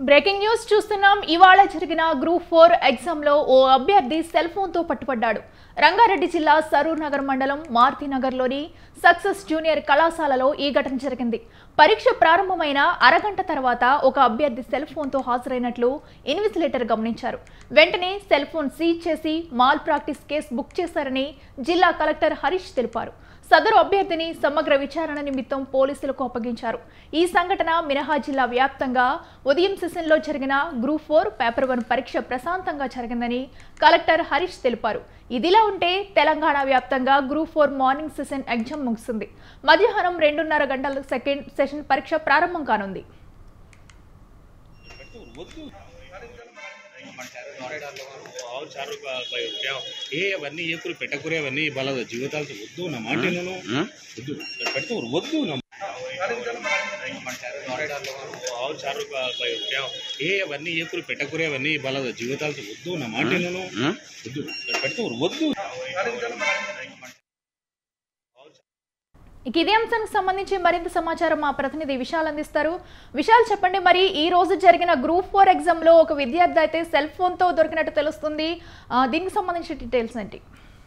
breaking news చూస్తున్నాం ఇవాళ జరిగిన గ్రూప్ ఫోర్ ఎగ్జామ్లో ఓ అభ్యర్థి సెల్ ఫోన్తో పట్టుబడ్డాడు రంగారెడ్డి జిల్లా సరూర్ నగర్ మండలం మారుతినగర్లోని సక్సెస్ జూనియర్ కళాశాలలో ఈ ఘటన జరిగింది పరీక్ష ప్రారంభమైన అరగంట తర్వాత ఒక అభ్యర్థి సెల్ ఫోన్తో హాజరైనట్లు ఇన్విజిలేటర్ గమనించారు వెంటనే సెల్ ఫోన్ సీజ్ చేసి మాల్ ప్రాక్టీస్ కేసు బుక్ చేశారని జిల్లా కలెక్టర్ హరీష్ తెలిపారు సదరు అభ్యర్థిని సమగ్ర విచారణ నిమిత్తం పోలీసులకు అప్పగించారు ఈ సంఘటన మినహా జిల్లా వ్యాప్తంగా ఉదయం సెషన్లో జరిగిన గ్రూప్ ఫోర్ పేపర్ వన్ పరీక్ష ప్రశాంతంగా జరిగిందని కలెక్టర్ హరీష్ తెలిపారు ఇదిలా ఉంటే తెలంగాణ వ్యాప్తంగా group four morning session exam ముగిసింది మధ్యాహ్నం రెండున్నర గంటల సెకండ్ సెషన్ పరీక్ష ప్రారంభం కానుంది और चारों का भाई क्या ఏ అవన్నీ ఏకులు పెట్టకురే అవన్నీ వాళ్ళ జీవితాలతో వద్దు నా మాట నేను వద్దు పెడుతూ వద్దు నా और चारों का भाई क्या ఏ అవన్నీ ఏకులు పెట్టకురే అవన్నీ వాళ్ళ జీవితాలతో వద్దు నా మాట నేను వద్దు పెడుతూ వద్దు ఇక ఇదే అంశానికి సంబంధించి మరింత సమాచారం మా ప్రతినిధి విశాల్ అందిస్తారు విశాల్ చెప్పండి మరి ఈ రోజు జరిగిన గ్రూప్ ఫోర్ ఎగ్జామ్ లో ఒక విద్యార్థి అయితే సెల్ ఫోన్ తో దొరికినట్టు తెలుస్తుంది ఆ, దీనికి సంబంధించిన డీటెయిల్స్ ఏంటి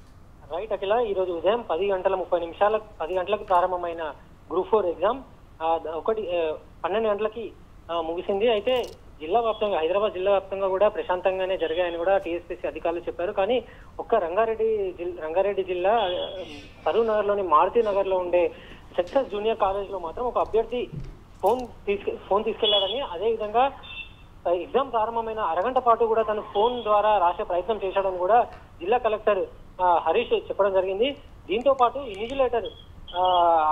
రైట్ అఖిల ఈ రోజు ఉదయం పది గంటల ముప్పై నిమిషాల పది గంటలకు ప్రారంభమైన గ్రూప్ ఫోర్ ఎగ్జామ్ ఆ, ద- ఒకటి ఆ, పన్నెండు గంటలకి ఆ, ముగిసింది అయితే జిల్లా వ్యాప్తంగా హైదరాబాద్ జిల్లా వ్యాప్తంగా కూడా ప్రశాంతంగానే జరిగాయని కూడా టీఎస్పీసీ అధికారులు చెప్పారు కానీ ఒక్క రంగారెడ్డి జిల్లా రంగారెడ్డి జిల్లా సరూర్ నగర్ లోని మారుతి నగర్ లో ఉండే సక్సెస్ జూనియర్ కాలేజ్ లో మాత్రం ఒక అభ్యర్థి ఫోన్ తీసుకు ఫోన్ తీసుకెళ్లాడని అదే విధంగా ఆ, ఎగ్జామ్ ప్రారంభమైన అరగంట పాటు కూడా తను ఫోన్ ద్వారా రాసే ప్రయత్నం చేశాడని కూడా జిల్లా కలెక్టర్ ఆ, హరీష్ చెప్పడం జరిగింది దీంతో పాటు ఇన్విజిలేటర్ ఆ,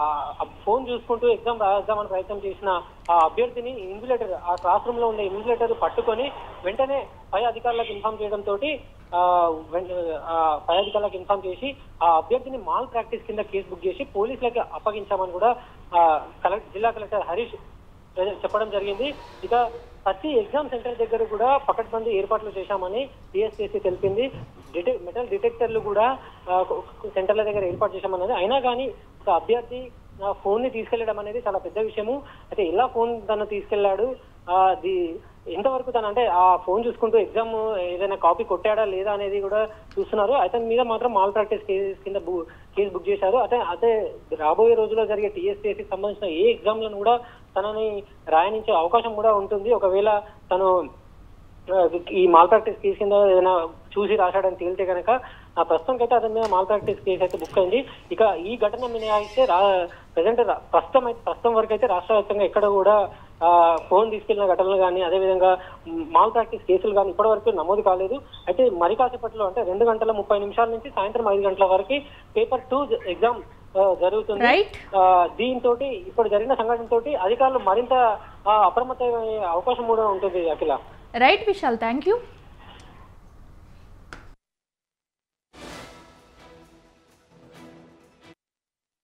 ఆ ఫోన్ చూసుకుంటూ ఎగ్జామ్ రాద్దామని ప్రయత్నం చేసిన ఆ అభ్యర్థిని ఇన్విజిలేటర్ ఆ క్లాస్ రూమ్ లో ఉండే ఇన్విజిలేటర్ పట్టుకొని వెంటనే పై అధికారులకు ఇన్ఫార్మ్ చేయడం తోటి ఆ, వెన్- ఆ, పై అధికారులకు ఇన్ఫార్మ్ చేసి ఆ అభ్యర్థిని మాల్ ప్రాక్టీస్ కింద కేసు బుక్ చేసి పోలీసులకు అప్పగించామని కూడా ఆ, కలెక్టర్ జిల్లా కలెక్టర్ హరీష్ చెప్పడం జరిగింది ఇక ప్రతి ఎగ్జామ్ సెంటర్ దగ్గర కూడా పకడ్బందీ ఏర్పాట్లు చేశామని టీఎస్పీసీ తెలిపింది డిటెక్ మెటల్ డిటెక్టర్లు కూడా ఆ, కొ- కొ- సెంటర్ల దగ్గర ఏర్పాటు చేశామన్నది అయినా కానీ ఒక అభ్యర్థి ఆ ఫోన్ ని తీసుకెళ్లడం అనేది చాలా పెద్ద విషయము అయితే ఎలా ఫోన్ తను తీసుకెళ్లాడు ఆ, అది ఎంతవరకు తను అంటే ఆ ఫోన్ చూసుకుంటూ ఎగ్జామ్ ఏదైనా కాపీ కొట్టాడా లేదా అనేది కూడా చూస్తున్నారు అతని మీద మాత్రం మాల్ ప్రాక్టీస్ కేసు కింద బు- కేసు బుక్ చేశారు అదే అదే రాబోయే రోజుల్లో జరిగే టీఎస్పీఎస్కి సంబంధించిన ఏ ఎగ్జామ్లను కూడా తనని రాయనించే అవకాశం కూడా ఉంటుంది ఒకవేళ తను ఆ, ఈ మాల్ ప్రాక్టీస్ కేసు కింద ఏదైనా చూసి రాశాడని తేలితే కనుక ఆ ప్రస్తుతానికి అయితే అతని మీద మాల్ ప్రాక్టీస్ కేసు అయితే బుక్ అయింది ఇక ఈ ఘటన మీద అయితే ప్రజెంట్ ప్రస్తుతం అయితే ప్రస్తుతం వరకు అయితే రాష్ట్ర వ్యాప్తంగా ఎక్కడ కూడా ఆ, ఫోన్ తీసుకెళ్లిన ఘటనలు కానీ అదేవిధంగా మాల్ ప్రాక్టీస్ కేసులు కానీ ఇప్పటి వరకు నమోదు కాలేదు అయితే మరి కాసేపట్లో అంటే రెండు గంటల ముప్పై నిమిషాల నుంచి సాయంత్రం ఐదు గంటల వరకు పేపర్ టూ ఎగ్జామ్ ఆ, జరుగుతుంది రైట్ ఆ, దీంతో ఇప్పుడు జరిగిన సంఘటన తోటి అధికారులు మరింత ఆ, అప్రమత్తమయ్యే అవకాశం కూడా ఉంటుంది Akhila right Vishal thank you